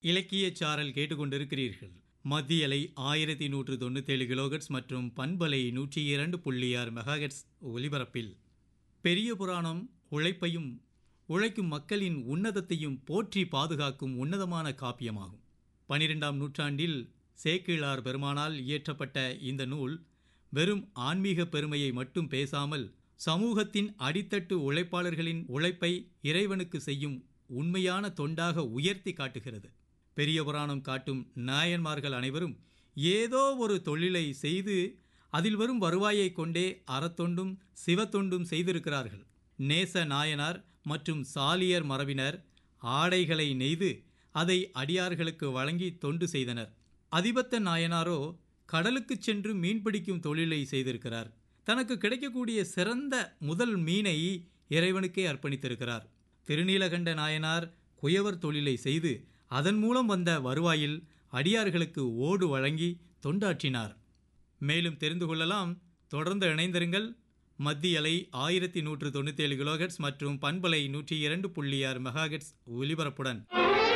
இலக்கியச் சாரல் கேட்டுக்கொண்டிருக்கிறீர்கள் மத்தியலை ஆயிரத்தி நூற்று தொண்ணூத்தேழு கிலோகட்ஸ் மற்றும் பண்பலை நூற்றி இரண்டு புள்ளி ஆறு மெகாஹெட்ஸ் ஒலிபரப்பில் பெரிய புராணம் உழைப்பையும் உழைக்கும் மக்களின் உன்னதத்தையும் போற்றி பாதுகாக்கும் உன்னதமான காப்பியமாகும் பனிரெண்டாம் நூற்றாண்டில் சேக்கிழார் பெருமானால் இயற்றப்பட்ட இந்த நூல் வெறும் ஆன்மீக பெருமையை மட்டும் பேசாமல் சமூகத்தின் அடித்தட்டு உழைப்பாளர்களின் உழைப்பை இறைவனுக்கு செய்யும் உண்மையான தொண்டாக உயர்த்தி காட்டுகிறது பெரிய புராணம் காட்டும் நாயன்மார்கள் அனைவரும் ஏதோ ஒரு தொழிலை செய்து அதில் வரும் வருவாயை கொண்டே அறத்தொண்டும் சிவத்தொண்டும் செய்திருக்கிறார்கள் நேச நாயனார் மற்றும் சாலியர் மரபினர் ஆடைகளை நெய்து அதை அடியார்களுக்கு வழங்கி தொண்டு செய்தனர் அதிபத்த நாயனாரோ கடலுக்குச் சென்று மீன்பிடிக்கும் தொழிலை செய்திருக்கிறார் தனக்கு கிடைக்கக்கூடிய சிறந்த முதல் மீனை இறைவனுக்கே அர்ப்பணித்திருக்கிறார் திருநீலகண்ட நாயனார் குயவர் தொழிலை செய்து அதன் மூலம் வந்த வருவாயில் அடியார்களுக்கு ஓடு வழங்கி தொண்டாற்றினார் மேலும் தெரிந்து கொள்ளலாம் தொடர்ந்து இணைந்திருங்கள் மத்திய அலை ஆயிரத்தி நூற்று தொண்ணூத்தேழு கிலோஹெட்ஸ் மற்றும் பண்பலை நூற்றி இரண்டு புள்ளி ஆறு மெகாஹெட்ஸ் ஒலிபரப்புடன்